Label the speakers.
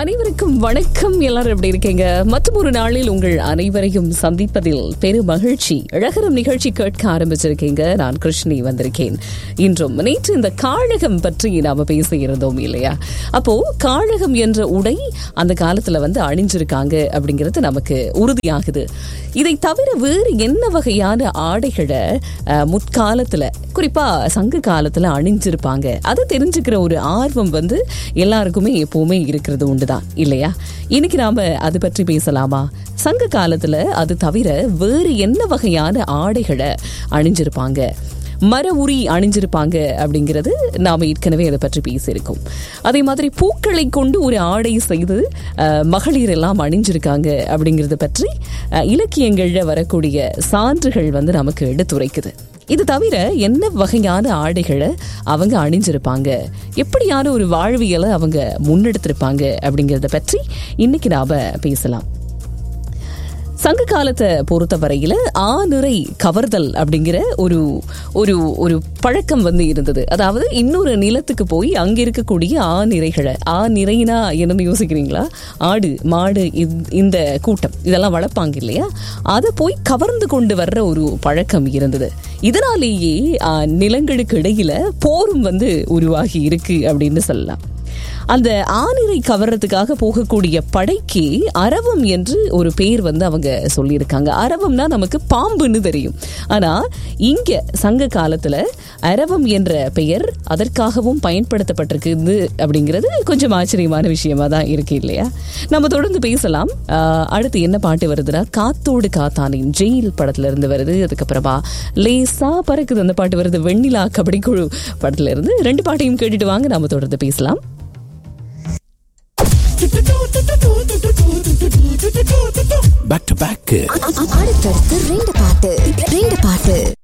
Speaker 1: அனைவருக்கும் வணக்கம் எல்லாரும் எப்படி இருக்கீங்க மற்றும் ஒரு நாளில் உங்கள் அனைவரையும் சந்திப்பதில் பெரும் மகிழ்ச்சி அழகரம் நிகழ்ச்சி கேட்க ஆரம்பிச்சிருக்கீங்க நான் கிருஷ்ணி வந்திருக்கேன் இன்றும் நேற்று இந்த காழகம் பற்றி நாம பேசி இருந்தோம் இல்லையா அப்போ காழகம் என்ற உடை அந்த காலத்துல வந்து அணிஞ்சிருக்காங்க அப்படிங்கிறது நமக்கு உறுதியாகுது இதை தவிர வேறு என்ன வகையான ஆடைகளை அஹ், முற்காலத்துல குறிப்பா சங்க காலத்துல அணிஞ்சிருப்பாங்க அதை தெரிஞ்சுக்கிற ஒரு ஆர்வம் வந்து எல்லாருக்குமே எப்பவுமே இருக்கிறது உண்டுதான் இல்லையா இன்னைக்கு நாம அது பற்றி பேசலாமா சங்க காலத்துல அது தவிர வேறு என்ன வகையான ஆடைகளை அணிஞ்சிருப்பாங்க மர உரி அணிஞ்சிருப்பாங்க அப்படிங்கிறது நாம ஏற்கனவே அதை பற்றி பேசியிருக்கோம் அதே மாதிரி பூக்களை கொண்டு ஒரு ஆடை செய்து அஹ், மகளிர் எல்லாம் அணிஞ்சிருக்காங்க அப்படிங்கிறத பற்றி அஹ், இலக்கியங்கள்ல வரக்கூடிய சான்றுகள் வந்து நமக்கு எடுத்துரைக்குது இது தவிர என்ன வகையான ஆடைகளை அவங்க அணிஞ்சிருப்பாங்க எப்படியான ஒரு வாழ்வியலை அவங்க முன்னெடுத்திருப்பாங்க அப்படிங்கிறத பற்றி இன்னைக்கு நாம பேசலாம் சங்க காலத்தை பொறுத்தவரையில ஆநிறை கவர்தல் அப்படிங்கிற ஒரு ஒரு ஒரு பழக்கம் வந்து இருந்தது அதாவது இன்னொரு நிலத்துக்கு போய் அங்க இருக்கக்கூடிய ஆநிறைகளை ஆநிறைனா என்னன்னு யோசிக்கிறீங்களா ஆடு மாடு இந்த- இந்த கூட்டம் இதெல்லாம் வளர்ப்பாங்க இல்லையா அதை போய் கவர்ந்து கொண்டு வர்ற ஒரு பழக்கம் இருந்தது இதனாலேயே ஆ, நிலங்களுக்கு இடையில போரும் வந்து உருவாகி இருக்கு அப்படின்னு சொல்லலாம் அந்த ஆணிரை கவர்றதுக்காக போகக்கூடிய படைக்கு அரவம் என்று ஒரு பேர் வந்து அவங்க சொல்லியிருக்காங்க அரவம்னா நமக்கு பாம்புன்னு தெரியும் ஆனா இங்க சங்க காலத்துல அரவம் என்ற பெயர் அதற்காகவும் பயன்படுத்தப்பட்டிருக்குது அப்படிங்கிறது கொஞ்சம் ஆச்சரியமான விஷயமா தான் இருக்கு இல்லையா நம்ம தொடர்ந்து பேசலாம் ஆஹ், அடுத்து என்ன பாட்டு வருதுன்னா காத்தோடு காத்தானின் ஜெயில் படத்துல இருந்து வருது அதுக்கப்புறமா லேசா பறக்குது அந்த பாட்டு வருது வெண்ணிலா கபடி குழு படத்துல இருந்து ரெண்டு பாட்டையும் கேட்டுட்டு வாங்க நாம தொடர்ந்து பேசலாம்
Speaker 2: பேக் டு பேக்
Speaker 3: அடுத்தடுத்து ரெண்டு பாட்டு ரெண்டு பாட்டு